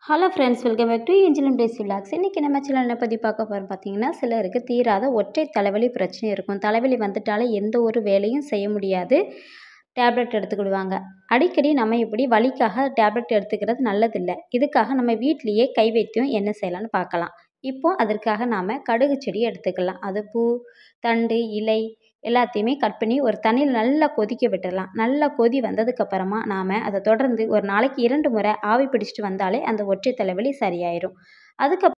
hello friends welcome back to ஏஞ்சலம் days vlogs இன்றைக்கி நம்ம சேனல் என்ன பற்றி பார்க்க போகிறோம் பார்த்தீங்கன்னா சிலருக்கு தீராத ஒற்றை தலைவலி பிரச்சனை இருக்கும் தலைவலி வந்துட்டாலே எந்த ஒரு வேலையும் செய்ய முடியாது டேப்லெட் எடுத்துக்கிடுவாங்க அடிக்கடி நம்ம இப்படி வலிக்காக டேப்லெட் எடுத்துக்கிறது நல்லதில்லை இதுக்காக நம்ம வீட்லேயே கை வைத்தியம் என்ன செய்யலாம்னு பார்க்கலாம் இப்போது அதற்காக நாம் கடுகு செடி எடுத்துக்கலாம் அது பூ தண்டு இலை எல்லாத்தையுமே கட் பண்ணி ஒரு தண்ணியில் நல்லா கொதிக்க விட்டுடலாம் நல்லா கொதி வந்ததுக்கப்புறமா நாம் அதை தொடர்ந்து ஒரு நாளைக்கு இரண்டு முறை ஆவி பிடிச்சிட்டு வந்தாலே அந்த ஒற்றை தலைவலி சரியாயிடும் அதுக்கப்புறம்